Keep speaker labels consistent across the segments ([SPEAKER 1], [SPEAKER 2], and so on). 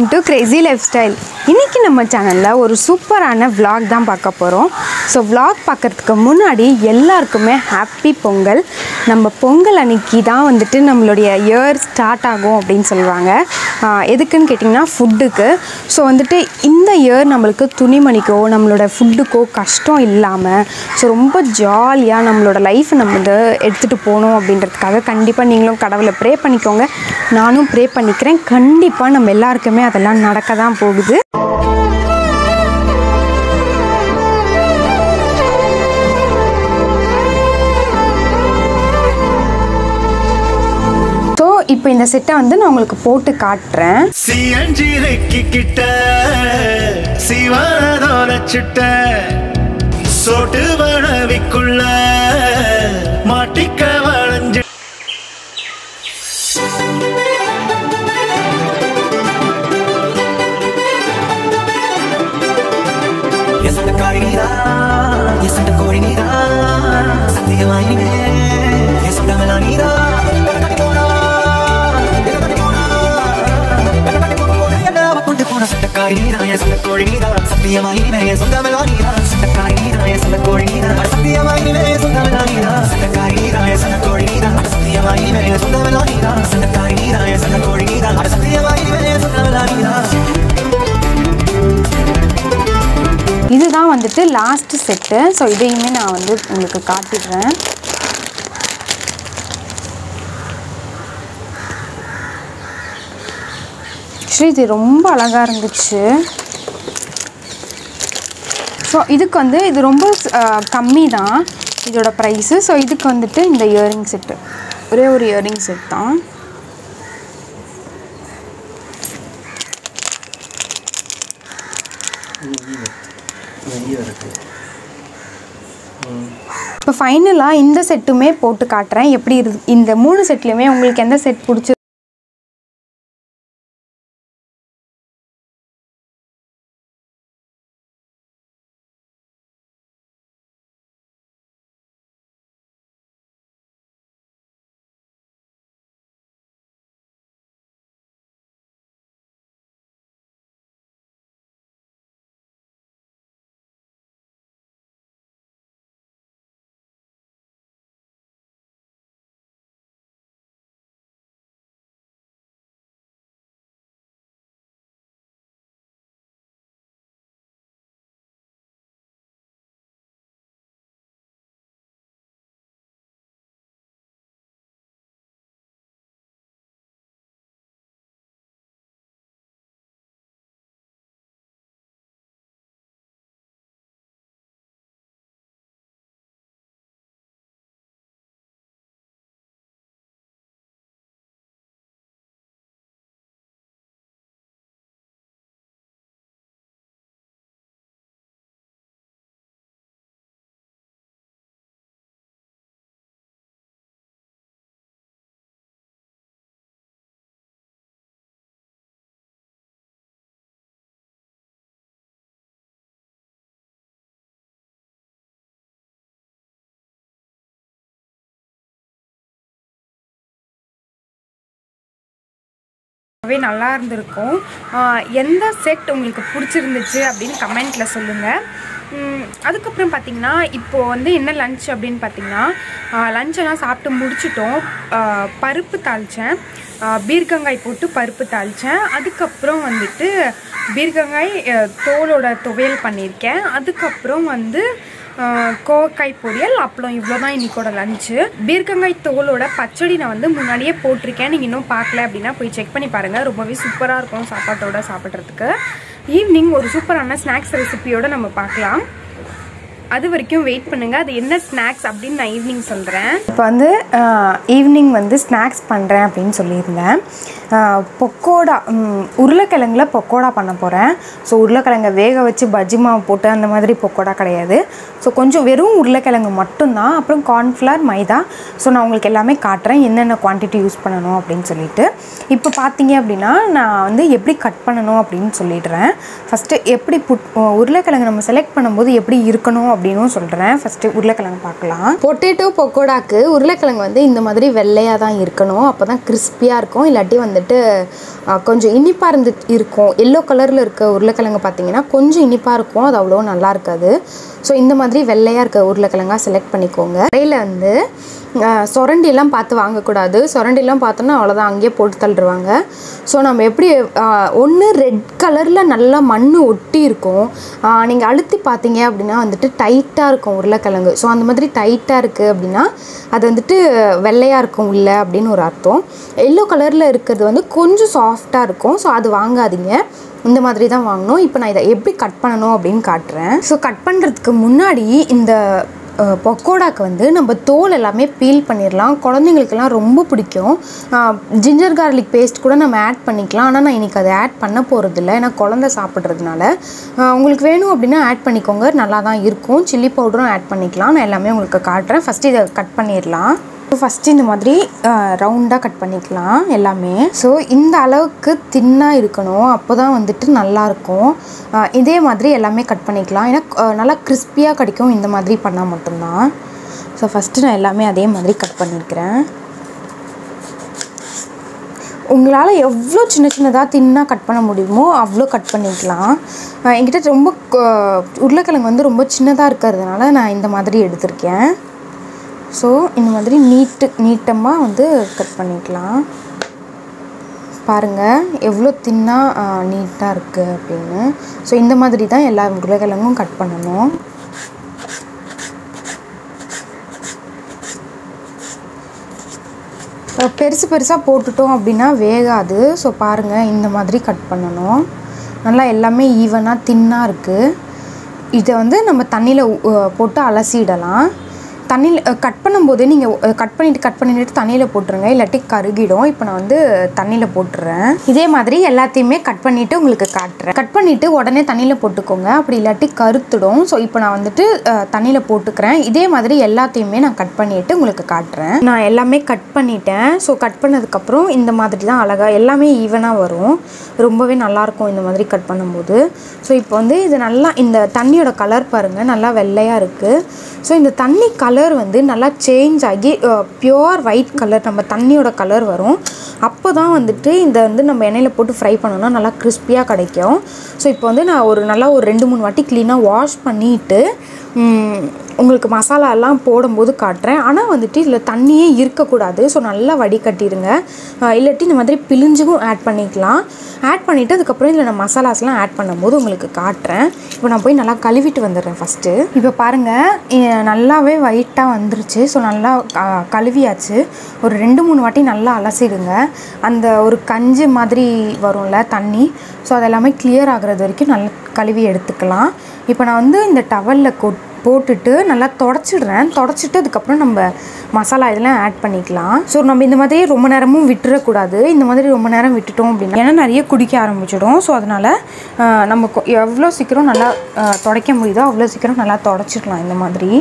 [SPEAKER 1] welcome to crazy lifestyle இன்றைக்கி நம்ம சேனலில் ஒரு சூப்பரான vlog தான் பார்க்க போகிறோம் ஸோ vlog பார்க்கறதுக்கு முன்னாடி எல்லாருக்குமே ஹாப்பி பொங்கல் நம்ம பொங்கல் அன்னைக்கு தான் வந்துட்டு நம்மளுடைய இயர் ஸ்டார்ட் ஆகும் அப்படின்னு சொல்லுவாங்க ஆஹ் எதுக்குன்னு கேட்டிங்கன்னா ஃபுட்டுக்கு ஸோ வந்துட்டு இந்த இயர் நம்மளுக்கு துணிமணிக்கோ நம்மளோட ஃபுட்டுக்கோ கஷ்டம் இல்லாமல் ஸோ ரொம்ப ஜாலியாக நம்மளோட லைஃப்பை நம்ம வந்து எடுத்துகிட்டு போகணும் அப்படின்றதுக்காக கண்டிப்பாக நீங்களும் கடவுளை ப்ரே பண்ணிக்கோங்க நானும் ப்ரே பண்ணிக்கிறேன் கண்டிப்பாக நம்ம எல்லாருக்குமே அதெல்லாம் நடக்க தான் போகுது ஸோ இப்போ இந்த செட்டை வந்து நான் உங்களுக்கு போட்டு காட்டுறேன்
[SPEAKER 2] சியஞ்சிரைக்கு கிட்ட சிவனதோர சிட்ட சோட்டு வளவிக்குள்ள மாட்டிக்க வளைஞ்சு
[SPEAKER 3] எசண்ட காரினீரா எசண்ட கோரினீரா சத்தியமாயினே எசண்ட மெலானீரா கொண்டு போன சட்டக்காரி நீரா எசண்ட கோழி நீரா சத்தியமாயினே சொந்த மெலானீரா சட்டக்காரி நீரா எசண்ட கோழி நீரா சத்தியமாயினே சொந்த மெலானீரா சட்டக்காரி நீரா எசண்ட கோழி நீரா சத்தியமாயினே சொந்த மெலானீரா சட்டக்காரி நீரா எசண்ட கோழி நீரா சத்தியமாயினே சொந்த மெலானீரா
[SPEAKER 1] இதுதான் வந்துட்டு லாஸ்ட் செட்டு ஸோ இதையுமே நான் வந்து உங்களுக்கு காட்டிடுறேன் ஆக்சுவலி இது ரொம்ப அழகாக இருந்துச்சு ஸோ இதுக்கு வந்து இது ரொம்ப கம்மி தான் இதோட ப்ரைஸு ஸோ இதுக்கு வந்துட்டு இந்த இயரிங் செட்டு ஒரே ஒரு இயரிங் செட் தான் இப்போ ஃபைனலாக இந்த செட்டுமே போட்டு காட்டுறேன் எப்படி இரு இந்த மூணு செட்லேயுமே உங்களுக்கு எந்த செட் பிடிச்சி ரொம்பவே நல்லா இருந்திருக்கும் ஆஹ் எந்த செட் உங்களுக்கு பிடிச்சிருந்துச்சு அப்படின்னு கமெண்ட்டில் சொல்லுங்கள் அதுக்கப்புறம் பார்த்தீங்கன்னா இப்போது வந்து என்ன லஞ்ச் அப்படின்னு பார்த்தீங்கன்னா லஞ்செல்லாம் சாப்பிட்டு முடிச்சிட்டோம் ஆஹ் பருப்பு தாளித்தேன் பீர்க்கங்காய் போட்டு பருப்பு தாளித்தேன் அதுக்கப்புறம் வந்துட்டு பீர்க்கங்காய் ஆஹ் தோலோட துவையல் பண்ணியிருக்கேன் அதுக்கப்புறம் வந்து ஆஹ் கோவக்காய் பொரியல் அப்புறம் இவ்வளோ தான் இன்னைக்கோட லஞ்சு பீர்க்கங்காய் தோலோட பச்சடி நான் வந்து முன்னாடியே போட்டிருக்கேன் நீங்கள் இன்னும் பார்க்கல அப்படின்னா போய் செக் பண்ணி பாருங்கள் ரொம்பவே சூப்பராக இருக்கும் சாப்பாட்டோட சாப்பிட்றதுக்கு ஈவினிங் ஒரு சூப்பரான ஸ்நாக்ஸ் ரெசிபியோட நம்ம பார்க்கலாம் அது வரைக்கும் வெயிட் பண்ணுங்கள் அது என்ன ஸ்நாக்ஸ் அப்படின்னு நான் ஈவினிங் சொல்கிறேன் இப்போ வந்து ஈவினிங் வந்து ஸ்நாக்ஸ் பண்ணுறேன் அப்படின்னு சொல்லியிருந்தேன் ஆஹ் பொக்கோடா ம், உருளைக்கிழங்குல பொக்கோடா பண்ண போகிறேன் ஸோ உருளைக்கிழங்கை வேக வச்சு பஜ்ஜி மாவு போட்டு அந்த மாதிரி பொக்கோடா கிடையாது ஸோ கொஞ்சம் வெறும் உருளைக்கிழங்கு மட்டும்தான் அப்புறம் கார்ன்ஃப்ளவர் மைதா ஸோ நான் உங்களுக்கு எல்லாமே காட்டுறேன் என்னென்ன குவான்டிட்டி யூஸ் பண்ணணும் அப்படின்னு சொல்லிட்டு இப்போ பார்த்தீங்க அப்படின்னா நான் வந்து எப்படி கட் பண்ணணும் அப்படின்னு சொல்லிடுறேன் ஃபஸ்ட்டு எப்படி புட் உருளைக்கிழங்கு நம்ம செலக்ட் பண்ணும்போது எப்படி இருக்கணும் அப்படின்னும் சொல்கிறேன் ஃபஸ்ட்டு உருளைக்கிழங்கு பார்க்கலாம்
[SPEAKER 4] பொட்டேட்டோ பக்கோடாக்கு உருளைக்கிழங்கு வந்து இந்த மாதிரி வெள்ளையாக தான் இருக்கணும் அப்போ தான் கிறிஸ்பியாக இருக்கும் இல்லாட்டி வந்துட்டு ஆ, கொஞ்சம் இனிப்பாக இருந்து இருக்கும் எல்லோ கலரில் இருக்க உருளைக்கிழங்கு பார்த்தீங்கன்னா கொஞ்சம் இனிப்பாக இருக்கும் அது அவ்வளோ நல்லா இருக்காது ஸோ இந்த மாதிரி வெள்ளையாக இருக்க உருளைக்கிழங்கா செலக்ட் பண்ணிக்கோங்க கடையில் வந்து ஆ, சொரண்டிலாம் பார்த்து வாங்கக்கூடாது சொரண்டிலாம் பார்த்தோன்னா அவ்வளோதான் அங்கேயே போட்டு தள்ளுருவாங்க ஸோ நம்ம எப்படி ஒன்று ரெட் கலரில் நல்லா மண் ஒட்டி இருக்கும் நீங்கள் அழுத்தி பார்த்தீங்க அப்படின்னா வந்துட்டு டைட்டாக இருக்கும் உருளைக்கிழங்கு ஸோ அந்த மாதிரி டைட்டாக இருக்குது அப்படின்னா அது வந்துட்டு வெள்ளையாக இருக்கும் உள்ள அப்படின்னு ஒரு அர்த்தம் எல்லோ கலரில் இருக்கிறது வந்து கொஞ்சம் சாஃப்டாக இருக்கும் ஸோ அது வாங்காதீங்க இந்த மாதிரி தான் வாங்கணும் இப்போ நான் இதை எப்படி கட் பண்ணணும் அப்படின்னு காட்டுறேன் ஸோ கட் பண்ணுறதுக்கு முன்னாடி இந்த அஹ், பக்கோடாக்கு வந்து நம்ம தோல் எல்லாமே பீல் பண்ணிடலாம் குழந்தைங்களுக்கெல்லாம் ரொம்ப பிடிக்கும் ஜிஞ்சர் கார்லிக் பேஸ்ட் கூட நம்ம ஆட் பண்ணிக்கலாம் ஆனால் நான் இன்றைக்கி அதை ஆட் பண்ண போகிறதில்ல ஏன்னா குழந்தை சாப்பிட்றதுனால அஹ், உங்களுக்கு வேணும் அப்படின்னா ஆட் பண்ணிக்கோங்க நல்லா தான் இருக்கும் சில்லி பவுடரும் ஆட் பண்ணிக்கலாம் நான் எல்லாமே உங்களுக்கு காட்டுறேன் ஃபஸ்ட்டு இதை கட் பண்ணிடலாம் ஃபஸ்ட்டு இந்த மாதிரி ரவுண்டாக கட் பண்ணிக்கலாம் எல்லாமே ஸோ இந்த அளவுக்கு தின்னாக இருக்கணும் அப்போ தான் வந்துட்டு நல்லாயிருக்கும் இதே மாதிரி எல்லாமே கட் பண்ணிக்கலாம் ஏன்னா அஹ், நல்லா கிறிஸ்பியாக கிடைக்கும் இந்த மாதிரி பண்ணால் மட்டும்தான் ஸோ ஃபஸ்ட்டு நான் எல்லாமே அதே மாதிரி கட் பண்ணிக்கிறேன் உங்களால் எவ்வளோ சின்ன சின்னதாக தின்னாக கட் பண்ண முடியுமோ அவ்வளோ கட் பண்ணிக்கலாம் அஹ் என்கிட்ட ரொம்ப க- உருளைக்கிழங்கு வந்து ரொம்ப சின்னதாக இருக்கிறதுனால நான் இந்த மாதிரி எடுத்திருக்கேன் ஸோ இந்த மாதிரி நீட்டு நீட்டமாக வந்து கட் பண்ணிக்கலாம் பாருங்கள் எவ்வளோ தின்னாக நீட்டாக இருக்குது அப்படின்னு ஸோ இந்த மாதிரி தான் எல்லா உருளைக்கிழங்கும் கட் பண்ணணும் அஹ் பெருசு பெருசாக போட்டுட்டோம் அப்படின்னா வேகாது ஸோ பாருங்கள் இந்த மாதிரி கட் பண்ணணும் நல்லா எல்லாமே ஈவனாக தின்னாக இருக்குது இதை வந்து நம்ம தண்ணியில் போட்டு அலசிடலாம் தண்ணியில் கட் பண்ணும்போதே நீங்கள் கட் பண்ணிவிட்டு கட் பண்ணிட்டு தண்ணியில் போட்டுருங்க இல்லாட்டி கருகிடும் இப்போ நான் வந்து தண்ணியில் போட்டுறேன் இதே மாதிரி எல்லாத்தையுமே கட் பண்ணிவிட்டு உங்களுக்கு காட்டுறேன் கட் பண்ணிவிட்டு உடனே தண்ணியில் போட்டுக்கோங்க அப்படி இல்லாட்டி கருத்துடும் ஸோ இப்போ நான் வந்துட்டு தண்ணியில் போட்டுக்கிறேன் இதே மாதிரி எல்லாத்தையுமே நான் கட் பண்ணிவிட்டு உங்களுக்கு காட்டுறேன் நான் எல்லாமே கட் பண்ணிட்டேன் ஸோ கட் பண்ணதுக்கப்புறம் இந்த மாதிரி தான் அழகாக எல்லாமே ஈவனாக வரும் ரொம்பவே நல்லாயிருக்கும் இந்த மாதிரி கட் பண்ணும்போது ஸோ இப்போ வந்து இது நல்லா இந்த தண்ணியோட கலர் பாருங்கள் நல்லா வெள்ளையாக இருக்குது ஸோ இந்த தண்ணி கலர் வந்து நல்லா சேஞ்ச் ஆகி பியோர் ஒயிட் கலர் நம்ம தண்ணியோட கலர் வரும் அப்போ தான் வந்துட்டு இந்த வந்து நம்ம எண்ணெயில் போட்டு ஃப்ரை பண்ணோம்னா நல்லா கிறிஸ்பியாக கிடைக்கும் ஸோ இப்போ வந்து நான் ஒரு நல்லா ஒரு ரெண்டு மூணு வாட்டி க்ளீனாக வாஷ் பண்ணிவிட்டு உங்களுக்கு மசாலா எல்லாம் போடும்போது காட்டுறேன் ஆனால் வந்துட்டு இதில் தண்ணியே இருக்கக்கூடாது ஸோ நல்லா வடிகட்டிடுங்க அஹ் இல்லாட்டி இந்த மாதிரி பிழிஞ்சும் ஆட் பண்ணிக்கலாம் ஆட் பண்ணிவிட்டு அதுக்கப்புறம் இதில் நான் மசாலாஸ்லாம் ஆட் பண்ணும்போது உங்களுக்கு காட்டுறேன் இப்போ நான் போய் நல்லா கழுவிட்டு வந்துடுறேன் ஃபஸ்ட்டு இப்போ பாருங்கள் நல்லாவே ஒயிட்டாக வந்துருச்சு ஸோ நல்லா அஹ், கழுவியாச்சு ஒரு ரெண்டு மூணு வாட்டி நல்லா அலசிடுங்க அந்த ஒரு கஞ்சி மாதிரி வரும்ல தண்ணி ஸோ அதெல்லாமே கிளியர் ஆகுறது வரைக்கும் நல்லா கழுவி எடுத்துக்கலாம் இப்போ நான் வந்து இந்த டவலில் கொட் போட்டுட்டு நல்லா தொடச்சிடுறேன் தொடச்சிட்டு அதுக்கப்புறம் நம்ம மசாலா இதெல்லாம் ஆட் பண்ணிக்கலாம் ஸோ நம்ம இந்த மாதிரி ரொம்ப நேரமும் விட்டுறக்கூடாது இந்த மாதிரி ரொம்ப நேரம் விட்டுட்டோம் அப்படின்னா ஏன்னா நிறைய குடிக்க ஆரம்பிச்சிடும் ஸோ அதனால் ஆஹ், நம்ம கொ- எவ்வளோ சீக்கிரம் நல்லா ஆஹ், துடைக்க முடியுதோ அவ்வளோ சீக்கிரம் நல்லா தொடச்சிடலாம் இந்த மாதிரி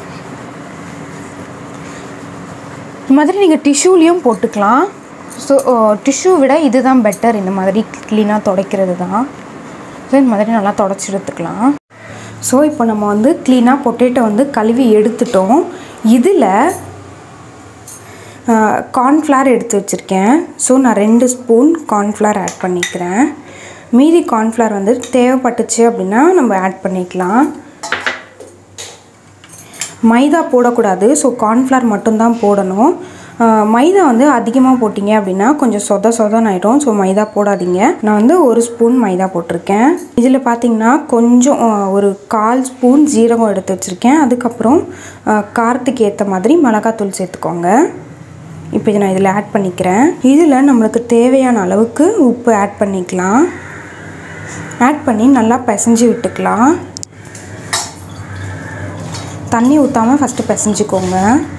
[SPEAKER 4] இந்த மாதிரி நீங்கள் டிஷ்யூலேயும் போட்டுக்கலாம் ஸோ டிஷ்யூ விட இதுதான் பெட்டர் இந்த மாதிரி க்ளீனாக துடைக்கிறது தான் ஸோ இந்த மாதிரி நல்லா தொடச்சி எடுத்துக்கலாம் ஸோ இப்போ நம்ம வந்து க்ளீனாக பொட்டேட்டோ வந்து கழுவி எடுத்துட்டோம் இதில் கார்ன்ஃப்ளவர் எடுத்து வச்சுருக்கேன் ஸோ நான் ரெண்டு ஸ்பூன் கார்ன்ஃப்ளவர் ஆட் பண்ணிக்கிறேன் மீதி கார்ன்ஃப்ளவர் வந்து தேவைப்பட்டுச்சு அப்படின்னா நம்ம ஆட் பண்ணிக்கலாம் மைதா போடக்கூடாது ஸோ கார்ன்ஃப்ளவர் மட்டும்தான் போடணும் ஆஹ் மைதா வந்து அதிகமாக போட்டிங்க அப்படின்னா கொஞ்சம் சொத சொதன்னு ஆயிடும் ஸோ மைதா போடாதீங்க நான் வந்து ஒரு ஸ்பூன் மைதா போட்டிருக்கேன் இதில் பார்த்தீங்கன்னா கொஞ்சம் ஆஹ் ஒரு கால் ஸ்பூன் ஜீரகம் எடுத்து வச்சுருக்கேன் அதுக்கப்புறம் ஆஹ் காரத்துக்கு ஏற்ற மாதிரி மிளகாத்தூள் சேர்த்துக்கோங்க இப்போ இதை நான் இதில் ஆட் பண்ணிக்கிறேன் இதில் நம்மளுக்கு தேவையான அளவுக்கு உப்பு ஆட் பண்ணிக்கலாம் ஆட் பண்ணி நல்லா பிசைஞ்சு விட்டுக்கலாம் தண்ணி ஊற்றாமல் ஃபஸ்ட்டு பிசைஞ்சுக்கோங்க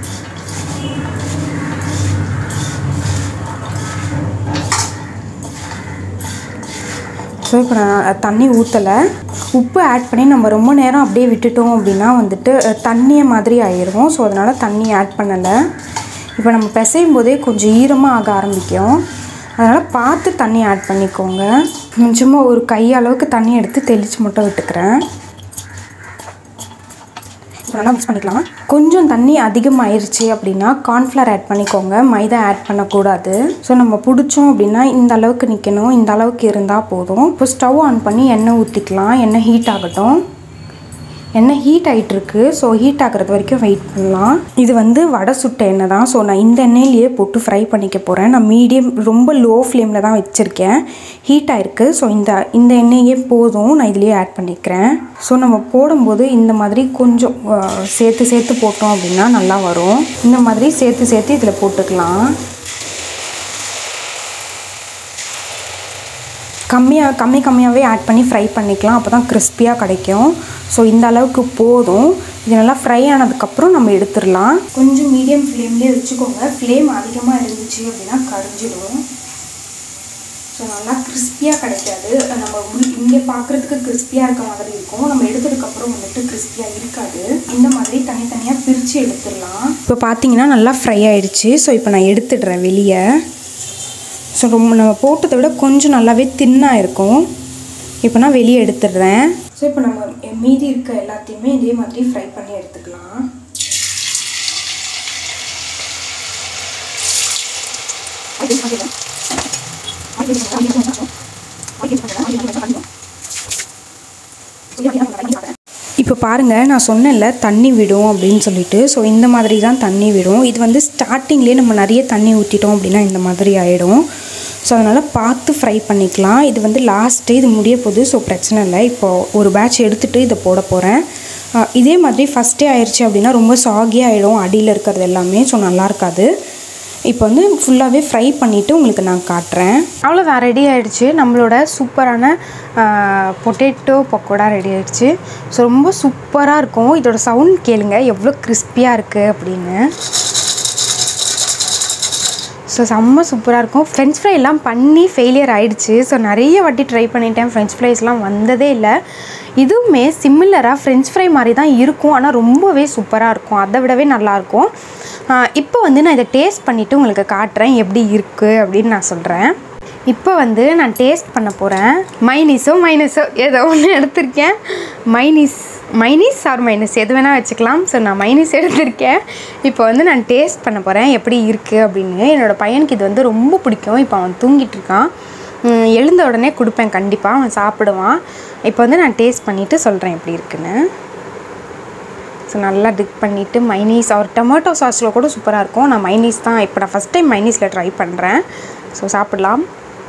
[SPEAKER 4] ஸோ இப்போ நான் தண்ணி ஊற்றலை உப்பு ஆட் பண்ணி நம்ம ரொம்ப நேரம் அப்படியே விட்டுட்டோம் அப்படின்னா வந்துட்டு அஹ், தண்ணியை மாதிரி ஆயிரும் ஸோ அதனால் தண்ணி ஆட் பண்ணலை இப்போ நம்ம பிசையும் போதே கொஞ்சம் ஈரமாக ஆக ஆரம்பிக்கும் அதனால் பார்த்து தண்ணி ஆட் பண்ணிக்கோங்க சும்மா ஒரு கை அளவுக்கு தண்ணி எடுத்து தெளித்து மட்டும் விட்டுக்கிறேன் ஸோ நல்லா மிக்ஸ் பண்ணிக்கலாம் கொஞ்சம் தண்ணி அதிகமாயிருச்சு அப்படின்னா கார்ன்ஃப்ளவர் ஆட் பண்ணிக்கோங்க மைதா ஆட் பண்ணக்கூடாது ஸோ நம்ம பிடிச்சோம் அப்படின்னா இந்த அளவுக்கு நிற்கணும் இந்த அளவுக்கு இருந்தால் போதும் இப்போ ஸ்டவ் ஆன் பண்ணி எண்ணெய் ஊற்றிக்கலாம் எண்ணெய் ஹீட் ஆகட்டும் எண்ணெய் ஹீட் ஆகிட்டு இருக்கு ஸோ ஹீட் ஆகிறது வரைக்கும் வெயிட் பண்ணலாம் இது வந்து வடை சுட்ட எண்ணெய் தான் ஸோ நான் இந்த எண்ணெயிலேயே போட்டு ஃப்ரை பண்ணிக்க போகிறேன் நான் மீடியம் ரொம்ப லோ ஃப்ளேமில் தான் வச்சுருக்கேன் ஹீட் ஆயிருக்கு ஸோ இந்த இந்த எண்ணெயே போதும் நான் இதுலேயே ஆட் பண்ணிக்கிறேன் ஸோ நம்ம போடும்போது இந்த மாதிரி கொஞ்சம் அஹ், சேர்த்து சேர்த்து போட்டோம் அப்படின்னா நல்லா வரும் இந்த மாதிரி சேர்த்து சேர்த்து இதில் போட்டுக்கலாம் கம்மியாக கம்மி கம்மியாகவே ஆட் பண்ணி ஃப்ரை பண்ணிக்கலாம் அப்போ தான் கிறிஸ்பியாக கிடைக்கும் ஸோ இந்த அளவுக்கு போதும் இது நல்லா ஃப்ரை ஆனதுக்கப்புறம் நம்ம எடுத்துடலாம் கொஞ்சம் மீடியம் ஃப்ளேம்லேயே வச்சுக்கோங்க ஃப்ளேம் அதிகமாக இருந்துச்சு அப்படின்னா கரைஞ்சிடும் ஸோ நல்லா கிறிஸ்பியாக கிடைக்காது நம்ம உள் இங்கே பார்க்குறதுக்கு கிறிஸ்பியாக இருக்க மாதிரி இருக்கும் நம்ம எடுத்ததுக்கப்புறம் வந்துட்டு கிறிஸ்பியாக இருக்காது இந்த மாதிரி தனித்தனியாக பிரித்து எடுத்துடலாம் இப்போ பார்த்தீங்கன்னா நல்லா ஃப்ரை ஆயிடுச்சு ஸோ இப்போ நான் எடுத்துடுறேன் வெளியே ஸோ ரொம்ப நம்ம போட்டதை விட கொஞ்சம் நல்லாவே தின்னாக இருக்கும் இப்போ நான் வெளியே எடுத்துடுறேன் ஸோ இப்போ நம்ம மீதி இருக்க எல்லாத்தையுமே இதே மாதிரி ஃப்ரை பண்ணி எடுத்துக்கலாம் இப்போ பாருங்கள் நான் சொன்னேன்ல தண்ணி விடும் அப்படின்னு சொல்லிட்டு ஸோ இந்த மாதிரி தான் தண்ணி விடும் இது வந்து ஸ்டார்டிங்லேயே நம்ம நிறைய தண்ணி ஊற்றிட்டோம் அப்படின்னா இந்த மாதிரி ஆகிடும் ஸோ அதனால் பார்த்து ஃப்ரை பண்ணிக்கலாம் இது வந்து லாஸ்ட்டு இது முடிய போகுது ஸோ பிரச்சனை இல்லை இப்போ ஒரு பேட்ச் எடுத்துகிட்டு இதை போட போகிறேன் இதே மாதிரி ஃபஸ்ட்டே ஆயிடுச்சு அப்படின்னா ரொம்ப சாகி ஆகிடும் அடியில் இருக்கிறது எல்லாமே ஸோ நல்லா இருக்காது இப்போ வந்து ஃபுல்லாகவே ஃப்ரை பண்ணிவிட்டு உங்களுக்கு நான் காட்டுறேன் அவ்வளோதான் ரெடி ஆயிடுச்சு நம்மளோட சூப்பரான பொட்டேட்டோ பக்கோடா ரெடி ஆயிடுச்சு ஸோ ரொம்ப சூப்பராக இருக்கும் இதோட சவுண்ட் கேளுங்க எவ்வளோ கிறிஸ்பியாக இருக்குது அப்படின்னு ஸோ செம்ம சூப்பராக இருக்கும் ஃப்ரெஞ்ச் ஃப்ரை எல்லாம் பண்ணி ஃபெயிலியர் ஆயிடுச்சு ஸோ நிறைய வாட்டி ட்ரை பண்ணிட்டேன் ஃப்ரெஞ்ச் ஃப்ரைஸ்லாம் வந்ததே இல்லை இதுவுமே சிமிலராக ஃப்ரெஞ்ச் ஃப்ரை மாதிரி தான் இருக்கும் ஆனால் ரொம்பவே சூப்பராக இருக்கும் அதை விடவே நல்லாயிருக்கும் இப்போ வந்து நான் இதை டேஸ்ட் பண்ணிவிட்டு உங்களுக்கு காட்டுறேன் எப்படி இருக்குது அப்படின்னு நான் சொல்கிறேன் இப்போ வந்து நான் டேஸ்ட் பண்ண போகிறேன் மைனீஸோ மைனஸோ ஏதோ ஒன்று எடுத்திருக்கேன் மைனீஸ் மைனீஸ் ஆர் மைனஸ் எது வேணால் வச்சுக்கலாம் ஸோ நான் மைனீஸ் எடுத்திருக்கேன் இப்போ வந்து நான் டேஸ்ட் பண்ண போகிறேன் எப்படி இருக்குது அப்படின்னு என்னோடய பையனுக்கு இது வந்து ரொம்ப பிடிக்கும் இப்போ அவன் தூங்கிட்டு இருக்கான் உம், எழுந்த உடனே கொடுப்பேன் கண்டிப்பாக அவன் சாப்பிடுவான் இப்போ வந்து நான் டேஸ்ட் பண்ணிவிட்டு சொல்கிறேன் எப்படி இருக்குன்னு ஸோ நல்லா டிக் பண்ணிவிட்டு மைனீஸ் அவர் டொமேட்டோ சாஸில் கூட சூப்பராக இருக்கும் நான் மைனீஸ் தான் இப்போ நான் ஃபஸ்ட் டைம் மைனீஸில் ட்ரை பண்ணுறேன் ஸோ சாப்பிடலாம்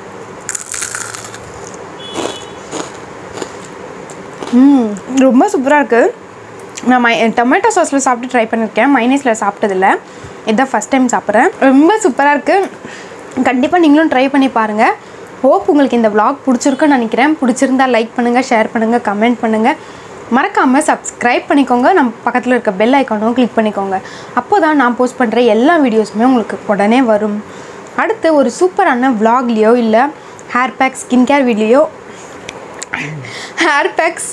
[SPEAKER 4] ம் ரொம்ப சூப்பராக இருக்குது நான் மை டொமேட்டோ சாஸில் சாப்பிட்டு ட்ரை பண்ணியிருக்கேன் மைனீஸில் சாப்பிட்டதில்ல இதுதான் ஃபஸ்ட் டைம் சாப்பிட்றேன் ரொம்ப சூப்பராக இருக்குது கண்டிப்பாக நீங்களும் ட்ரை பண்ணி பாருங்கள் ஹோப் உங்களுக்கு இந்த vlog பிடிச்சிருக்குன்னு நினைக்கிறேன் பிடிச்சிருந்தா லைக் பண்ணுங்கள் ஷேர் பண்ணுங்கள் கமெண்ட் பண்ணுங்கள் மறக்காமல் சப்ஸ்கிரைப் பண்ணிக்கோங்க நம்ம பக்கத்தில் இருக்க பெல் ஐக்கானும் கிளிக் பண்ணிக்கோங்க அப்போ தான் நான் போஸ்ட் பண்ணுற எல்லா வீடியோஸுமே உங்களுக்கு உடனே வரும் அடுத்து ஒரு சூப்பரான vlogலையோ இல்லை hair pack skin care video hair packs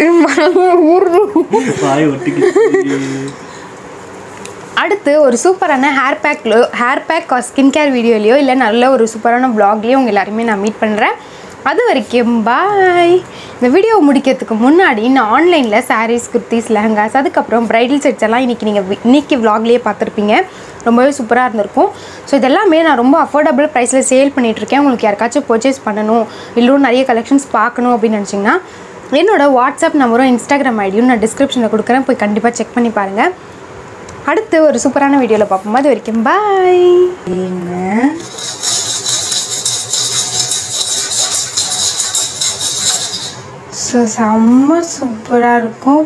[SPEAKER 2] வாய் ஒட்டிக்கிட்டு
[SPEAKER 1] அடுத்து ஒரு சூப்பரான ஹேர் பேக்லோ ஹேர் பேக் ஸ்கின் கேர் வீடியோலையோ இல்லை நல்ல ஒரு சூப்பரான vlogலையோ உங்கள் எல்லாருமே நான் மீட் பண்ணுறேன் அது வரைக்கும் பாய் இந்த வீடியோ முடிக்கிறதுக்கு முன்னாடி நான் ஆன்லைனில் சாரீஸ் குர்த்திஸ் லெஹங்காஸ் அதுக்கப்புறம் பிரைடல் செட்ஸ் எல்லாம் இன்றைக்கி நீங்கள் இன்னைக்கு vlogலயே பார்த்துருப்பீங்க ரொம்பவே சூப்பராக இருந்திருக்கும் ஸோ இதெல்லாமே நான் ரொம்ப அஃபோர்டபுள் ப்ரைஸில் சேல் பண்ணிகிட்ருக்கேன் உங்களுக்கு யாருக்காச்சும் பர்ச்சேஸ் பண்ணணும் இல்லை நிறைய கலெக்ஷன்ஸ் பார்க்கணும் அப்படின்னு நினச்சிங்கன்னா என்னோட வாட்ஸ்அப் நம்பரும் இன்ஸ்டாகிராம் ஐடியும் நான் டிஸ்கிரிப்ஷனில் கொடுக்குறேன் போய் கண்டிப்பாக செக் பண்ணி பாருங்கள் அடுத்து ஒரு சூப்பரான வீடியோவில் பார்ப்போம் அது வரைக்கும் பாய் ஸோ செம்ம சூப்பராக இருக்கும்